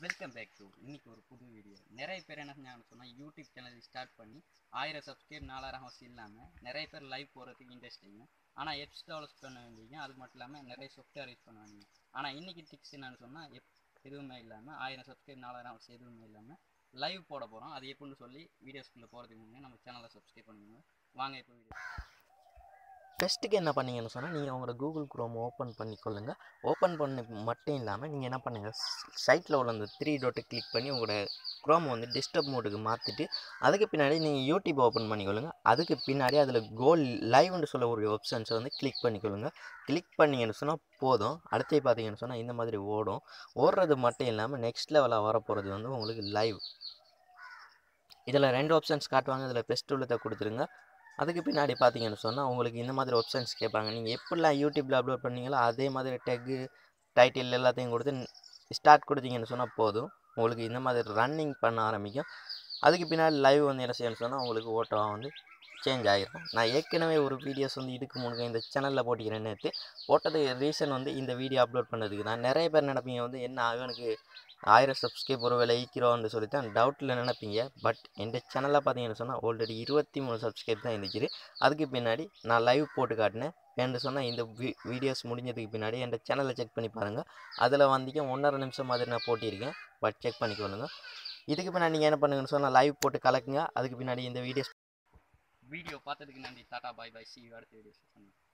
welcome back to இன்னைக்கு ஒரு புது வீடியோ நிறைய பேர் என்ன செஞ்சாங்கன்னு சொன்னால் யூடியூப் சேனல் ஸ்டார்ட் பண்ணி ஆயிரம் சப்ஸ்கிரைப் நாலாயிரம் ஹவர்ஸ் இல்லாமல் நிறைய பேர் லைவ் போகிறதுக்கு இன்ட்ரெஸ்டிங்க ஆனால் எப்ஸ் டெவலப் பண்ண வேண்டியது அது மட்டும் இல்லாமல் நிறைய சாஃப்ட்வேர் யூஸ் பண்ண வேண்டியது ஆனால் இன்னைக்கு டிக்ஸ் என்னன்னு சொன்னால் எப் எதுவுமே இல்லாமல் ஆயிரம் சப்ஸ்கிரைப் நாலாயிரம் ஹவர்ஸ் எதுவுமே இல்லாமல் லைவ் போட போகிறோம் அது எப்படின்னு சொல்லி வீடியோஸ்குள்ளே போகிறதுக்கு முன்னாடி நம்ம சேனலை சப்ஸ்கிரைப் பண்ணுங்க வாங்க இப்போ வீடியோ ஃபஸ்ட்டுக்கு என்ன பண்ணீங்கன்னு சொன்னால் நீங்கள் உங்களோட கூகுள் குரோம் ஓப்பன் பண்ணிக்கொள்ளுங்க ஓப்பன் பண்ண மட்டும் இல்லாமல் நீங்கள் என்ன பண்ணுங்கள் சைட்டில் உள்ள அந்த த்ரீ டோட்டை கிளிக் பண்ணி உங்களோட குரோம் வந்து டிஸ்டர்ப் மோடுக்கு மாற்றிட்டு அதுக்கு பின்னாடி நீங்கள் யூடியூப் ஓப்பன் பண்ணிக்கொள்ளுங்க அதுக்கு பின்னாடி அதில் கோல் லைவ்னு சொல்ல ஒரு ஆப்ஷன்ஸை வந்து கிளிக் பண்ணிக்கொள்ளுங்க கிளிக் பண்ணீங்கன்னு சொன்னால் போதும் அடுத்து பார்த்தீங்கன்னு சொன்னால் இந்த மாதிரி ஓடும் ஓடுறது மட்டும் இல்லாமல் நெக்ஸ்ட் லெவலாக வரப்போகிறது வந்து உங்களுக்கு லைவ் இதில் ரெண்டு ஆப்ஷன்ஸ் காட்டுவாங்க இதில் பெஸ்ட் உள்ளதை கொடுத்துருங்க அதுக்கு பின்னாடி பார்த்தீங்கன்னு சொன்னால் உங்களுக்கு இந்த மாதிரி ஆப்ஷன்ஸ் கேட்பாங்க நீங்கள் எப்படிலாம் யூடியூப்பில் அப்லோட் பண்ணீங்களோ அதே மாதிரி டெக்கு டைட்டில் எல்லாத்தையும் கொடுத்து ஸ்டார்ட் கொடுத்தீங்கன்னு சொன்னால் போதும் உங்களுக்கு இந்த மாதிரி ரன்னிங் பண்ண ஆரம்பிக்கும் அதுக்கு பின்னாடி லைவ் வந்து என்ன செய்யணும்னு சொன்னால் உங்களுக்கு ஓட்டோவாக வந்து சேஞ்ச் ஆகிரும் நான் ஏற்கனவே ஒரு வீடியோஸ் வந்து இதுக்கு முன்னாடி இந்த சேனலில் போட்டிக்கிறேன் நேற்று போட்டதுக்கு ரீசன் வந்து இந்த வீடியோ அப்லோட் பண்ணதுக்கு தான் நிறைய பேர் நினைப்பீங்க வந்து என்ன அவனுக்கு ஆயிரம் சப்ஸ்கிரைப் ஒரு வேலை ஈக்கிறோன்னு சொல்லி தான் டவுட்டில் நினைப்பீங்க பட் இந்த சேனலில் பார்த்தீங்கன்னு சொன்னால் ஆல்ரெடி இருபத்தி மூணு சப்ஸ்கிரைப் தான் இருந்துச்சு அதுக்கு பின்னாடி நான் லைவ் போட்டு காட்டினேன் என்று சொன்னால் இந்த வீ வீடியோஸ் முடிஞ்சதுக்கு பின்னாடி என் சேனலை செக் பண்ணி பாருங்கள் அதில் வந்திக்க ஒன்றரை நிமிஷம் மாதிரி நான் போட்டியிருக்கேன் பட் செக் பண்ணிக்கொள்ளுங்க இதுக்கு பின்னாடி நீங்கள் என்ன பண்ணுங்கன்னு சொன்னால் லைவ் போட்டு கலக்குங்க அதுக்கு பின்னாடி இந்த வீடியோஸ் வீடியோ பார்த்ததுக்கு நன்றி டாடா பாய் பாய் சி அடுத்த வீடியோஸ்